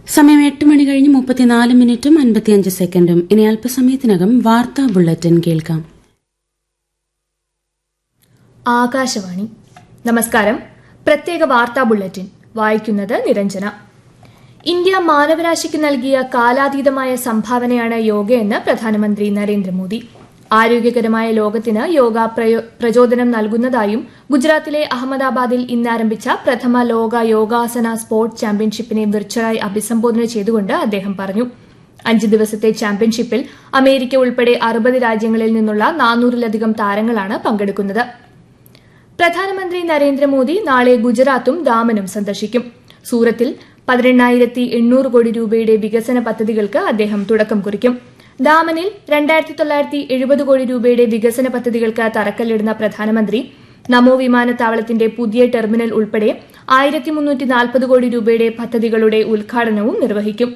സമയം എട്ട് മണി കഴിഞ്ഞ് മുപ്പത്തിനാല് മിനിറ്റും അൻപത്തിയഞ്ച് സെക്കൻഡും ഇനി അല്പസമയത്തിനകം വാർത്താ ബുള്ളറ്റിൻ കേൾക്കാം ആകാശവാണി നമസ്കാരം പ്രത്യേക വാർത്താ ബുള്ളറ്റിൻ വായിക്കുന്നത് നിരഞ്ജന ഇന്ത്യ മാനവരാശിക്ക് നൽകിയ കാലാതീതമായ സംഭാവനയാണ് യോഗയെന്ന് പ്രധാനമന്ത്രി നരേന്ദ്രമോദി ആരോഗ്യകരമായ ലോകത്തിന് യോഗ പ്രയോ- പ്രചോദനം നൽകുന്നതായും ഗുജറാത്തിലെ അഹമ്മദാബാദിൽ ഇന്ന് ആരംഭിച്ച പ്രഥമ ലോക യോഗാസന സ്പോർട്സ് ചാമ്പ്യൻഷിപ്പിനെ വിർച്വലായി അഭിസംബോധന ചെയ്തുകൊണ്ട് അദ്ദേഹം പറഞ്ഞു അഞ്ച് ദിവസത്തെ ചാമ്പ്യൻഷിപ്പിൽ അമേരിക്ക ഉൾപ്പെടെ അറുപത് രാജ്യങ്ങളിൽ നിന്നുള്ള നാനൂറിലധികം താരങ്ങളാണ് പങ്കെടുക്കുന്നത് പ്രധാനമന്ത്രി നരേന്ദ്രമോദി നാളെ ഗുജറാത്തും ദാമനും സന്ദർശിക്കും സൂറത്തിൽ പതിനെണ്ണായിരത്തി എണ്ണൂറ് കോടി രൂപയുടെ വികസന പദ്ധതികൾക്ക് അദ്ദേഹം തുടക്കം കുറിക്കും ദാമനിൽ രണ്ടായിരത്തി തൊള്ളായിരത്തി എഴുപത് കോടി രൂപയുടെ വികസന പദ്ധതികൾക്ക് തറക്കല്ലിടുന്ന പ്രധാനമന്ത്രി നമോ വിമാനത്താവളത്തിന്റെ പുതിയ ടെർമിനൽ ഉൾപ്പെടെ ആയിരത്തി മുന്നൂറ്റി നാൽപ്പത് കോടി രൂപയുടെ പദ്ധതികളുടെ ഉദ്ഘാടനവും നിർവഹിക്കും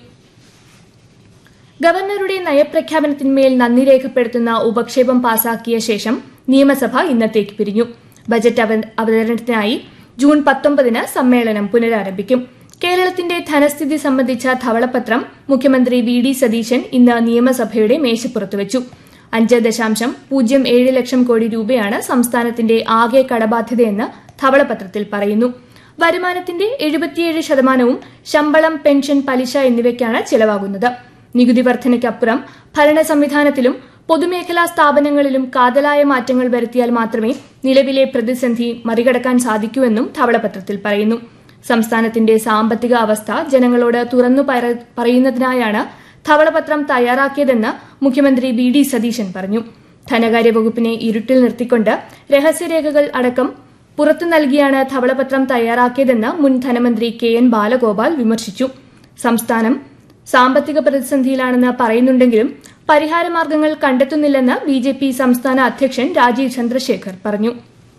ഗവർണറുടെ നയപ്രഖ്യാപനത്തിന്മേൽ നന്ദി രേഖപ്പെടുത്തുന്ന ഉപക്ഷേപം പാസാക്കിയ ശേഷം നിയമസഭ ഇന്നത്തേക്ക് പിരിഞ്ഞു ബജറ്റ് അവ- അവതരണത്തിനായി ജൂൺ പത്തൊമ്പതിന് സമ്മേളനം പുനരാരംഭിക്കും കേരളത്തിന്റെ ധനസ്ഥിതി സംബന്ധിച്ച ധവളപത്രം മുഖ്യമന്ത്രി വി ഡി സതീശൻ ഇന്ന് നിയമസഭയുടെ മേശപ്പുറത്ത് വെച്ചു അഞ്ച് ദശാംശം പൂജ്യം ഏഴ് ലക്ഷം കോടി രൂപയാണ് സംസ്ഥാനത്തിന്റെ ആകെ കടബാധ്യതയെന്ന് ധവളപത്രത്തിൽ പറയുന്നു വരുമാനത്തിന്റെ എഴുപത്തിയേഴ് ശതമാനവും ശമ്പളം പെൻഷൻ പലിശ എന്നിവയ്ക്കാണ് ചെലവാകുന്നത് നികുതി വർധനയ്ക്കപ്പുറം ഭരണ സംവിധാനത്തിലും പൊതുമേഖലാ സ്ഥാപനങ്ങളിലും കാതലായ മാറ്റങ്ങൾ വരുത്തിയാൽ മാത്രമേ നിലവിലെ പ്രതിസന്ധി മറികടക്കാൻ സാധിക്കൂവെന്നും ധവളപത്രത്തിൽ പറയുന്നു സംസ്ഥാനത്തിന്റെ സാമ്പത്തിക അവസ്ഥ ജനങ്ങളോട് തുറന്നു പറ- പറയുന്നതിനായാണ് ധവളപത്രം തയ്യാറാക്കിയതെന്ന് മുഖ്യമന്ത്രി വി ഡി സതീശൻ പറഞ്ഞു ധനകാര്യ വകുപ്പിനെ ഇരുട്ടിൽ നിർത്തിക്കൊണ്ട് രഹസ്യരേഖകൾ അടക്കം പുറത്തു നൽകിയാണ് ധവളപത്രം തയ്യാറാക്കിയതെന്ന് മുൻ ധനമന്ത്രി കെ എൻ ബാലഗോപാൽ വിമർശിച്ചു സംസ്ഥാനം സാമ്പത്തിക പ്രതിസന്ധിയിലാണെന്ന് പറയുന്നുണ്ടെങ്കിലും പരിഹാരമാർഗങ്ങൾ കണ്ടെത്തുന്നില്ലെന്ന് ബി ജെ പി സംസ്ഥാന അധ്യക്ഷൻ രാജീവ് ചന്ദ്രശേഖർ പറഞ്ഞു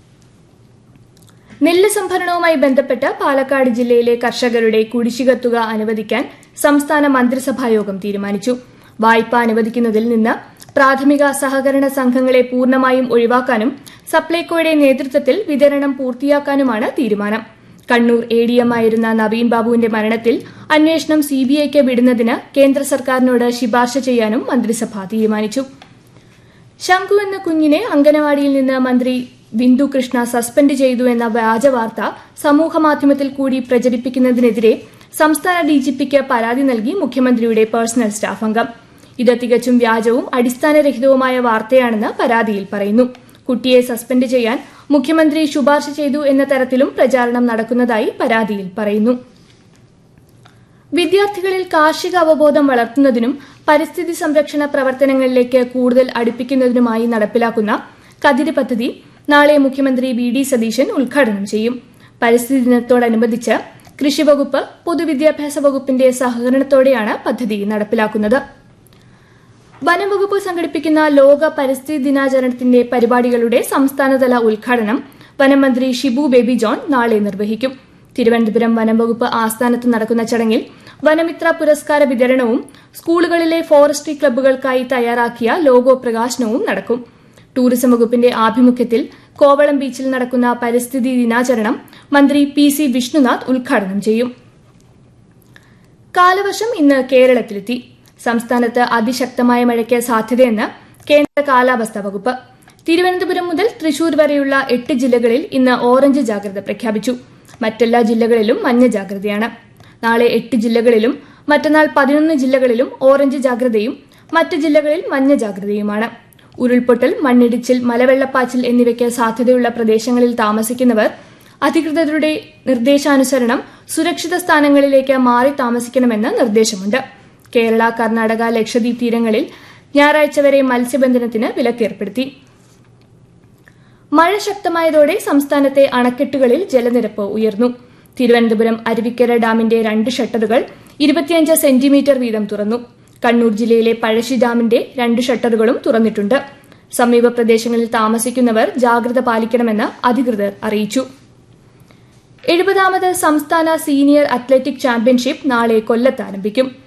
നെല്ല് സംഭരണവുമായി ബന്ധപ്പെട്ട് പാലക്കാട് ജില്ലയിലെ കർഷകരുടെ കുടിശ്ശിക തുക അനുവദിക്കാൻ സംസ്ഥാന മന്ത്രിസഭായോഗം തീരുമാനിച്ചു വായ്പ അനുവദിക്കുന്നതിൽ നിന്ന് പ്രാഥമിക സഹകരണ സംഘങ്ങളെ പൂർണ്ണമായും ഒഴിവാക്കാനും സപ്ലൈകോയുടെ നേതൃത്വത്തിൽ വിതരണം പൂർത്തിയാക്കാനുമാണ് തീരുമാനം കണ്ണൂർ എ ഡി എം ആയിരുന്ന നവീൻ ബാബുവിന്റെ മരണത്തിൽ അന്വേഷണം സിബിഐക്ക് വിടുന്നതിന് കേന്ദ്ര സർക്കാരിനോട് ശുപാർശ ചെയ്യാനും മന്ത്രിസഭ തീരുമാനിച്ചു ശംഖു എന്ന കുഞ്ഞിനെ അംഗനവാടിയിൽ നിന്ന് മന്ത്രി ബിന്ദു കൃഷ്ണ സസ്പെൻഡ് ചെയ്തു എന്ന വ്യാജ വാർത്ത സമൂഹമാധ്യമത്തിൽ കൂടി പ്രചരിപ്പിക്കുന്നതിനെതിരെ സംസ്ഥാന ഡിജിപിക്ക് പരാതി നൽകി മുഖ്യമന്ത്രിയുടെ പേഴ്സണൽ സ്റ്റാഫ് അംഗം ഇത് തികച്ചും വ്യാജവും അടിസ്ഥാനരഹിതവുമായ വാർത്തയാണെന്ന് പരാതിയിൽ പറയുന്നു കുട്ടിയെ സസ്പെൻഡ് ചെയ്യാൻ മുഖ്യമന്ത്രി ശുപാർശ ചെയ്തു എന്ന തരത്തിലും പ്രചാരണം നടക്കുന്നതായി പരാതിയിൽ പറയുന്നു വിദ്യാർത്ഥികളിൽ കാർഷിക അവബോധം വളർത്തുന്നതിനും പരിസ്ഥിതി സംരക്ഷണ പ്രവർത്തനങ്ങളിലേക്ക് കൂടുതൽ അടുപ്പിക്കുന്നതിനുമായി നടപ്പിലാക്കുന്ന കതിര് പദ്ധതി നാളെ മുഖ്യമന്ത്രി വി ഡി സതീശൻ ഉദ്ഘാടനം ചെയ്യും പരിസ്ഥിതി ദിനത്തോടനുബന്ധിച്ച് കൃഷിവകുപ്പ് പൊതുവിദ്യാഭ്യാസ വകുപ്പിന്റെ സഹകരണത്തോടെയാണ് പദ്ധതി നടപ്പിലാക്കുന്നത് വനംവകുപ്പ് സംഘടിപ്പിക്കുന്ന ലോക പരിസ്ഥിതി ദിനാചരണത്തിന്റെ പരിപാടികളുടെ സംസ്ഥാനതല ഉദ്ഘാടനം വനമന്ത്രി ഷിബു ബേബി ജോൺ നാളെ നിർവഹിക്കും തിരുവനന്തപുരം വനംവകുപ്പ് ആസ്ഥാനത്ത് നടക്കുന്ന ചടങ്ങിൽ വനമിത്ര പുരസ്കാര വിതരണവും സ്കൂളുകളിലെ ഫോറസ്ട്രി ക്ലബ്ബുകൾക്കായി തയ്യാറാക്കിയ ലോഗോ പ്രകാശനവും നടക്കും ടൂറിസം വകുപ്പിന്റെ ആഭിമുഖ്യത്തിൽ കോവളം ബീച്ചിൽ നടക്കുന്ന പരിസ്ഥിതി ദിനാചരണം മന്ത്രി പി സി വിഷ്ണുനാഥ് ഉദ്ഘാടനം ചെയ്യും കാലവർഷം ഇന്ന് കേരളത്തിലെത്തി സംസ്ഥാനത്ത് അതിശക്തമായ മഴയ്ക്ക് സാധ്യതയെന്ന് കേന്ദ്ര കാലാവസ്ഥാ വകുപ്പ് തിരുവനന്തപുരം മുതൽ തൃശൂർ വരെയുള്ള എട്ട് ജില്ലകളിൽ ഇന്ന് ഓറഞ്ച് ജാഗ്രത പ്രഖ്യാപിച്ചു മറ്റെല്ലാ ജില്ലകളിലും മഞ്ഞ ജാഗ്രതയാണ് നാളെ എട്ട് ജില്ലകളിലും മറ്റന്നാൾ പതിനൊന്ന് ജില്ലകളിലും ഓറഞ്ച് ജാഗ്രതയും മറ്റ് ജില്ലകളിൽ മഞ്ഞ ജാഗ്രതയുമാണ് ഉരുൾപൊട്ടൽ മണ്ണിടിച്ചിൽ മലവെള്ളപ്പാച്ചിൽ എന്നിവയ്ക്ക് സാധ്യതയുള്ള പ്രദേശങ്ങളിൽ താമസിക്കുന്നവർ അധികൃതരുടെ നിർദ്ദേശാനുസരണം സുരക്ഷിത സ്ഥാനങ്ങളിലേക്ക് മാറി താമസിക്കണമെന്ന് നിർദ്ദേശമുണ്ട് കേരള കർണാടക ലക്ഷദ്വീപ് തീരങ്ങളിൽ ഞായറാഴ്ച വരെ മത്സ്യബന്ധനത്തിന് വിലക്കേർപ്പെടുത്തി മഴ ശക്തമായതോടെ സംസ്ഥാനത്തെ അണക്കെട്ടുകളിൽ ജലനിരപ്പ് ഉയർന്നു തിരുവനന്തപുരം അരുവിക്കര ഡാമിന്റെ രണ്ട് ഷട്ടറുകൾ ഇരുപത്തിയഞ്ച് സെന്റിമീറ്റർ വീതം തുറന്നു കണ്ണൂർ ജില്ലയിലെ പഴശ്ശി ഡാമിന്റെ രണ്ട് ഷട്ടറുകളും തുറന്നിട്ടുണ്ട് സമീപ പ്രദേശങ്ങളിൽ താമസിക്കുന്നവർ ജാഗ്രത പാലിക്കണമെന്ന് അധികൃതർ അറിയിച്ചു എഴുപതാമത് സംസ്ഥാന സീനിയർ അത്ലറ്റിക് ചാമ്പ്യൻഷിപ്പ് നാളെ കൊല്ലത്ത് ആരംഭിക്കും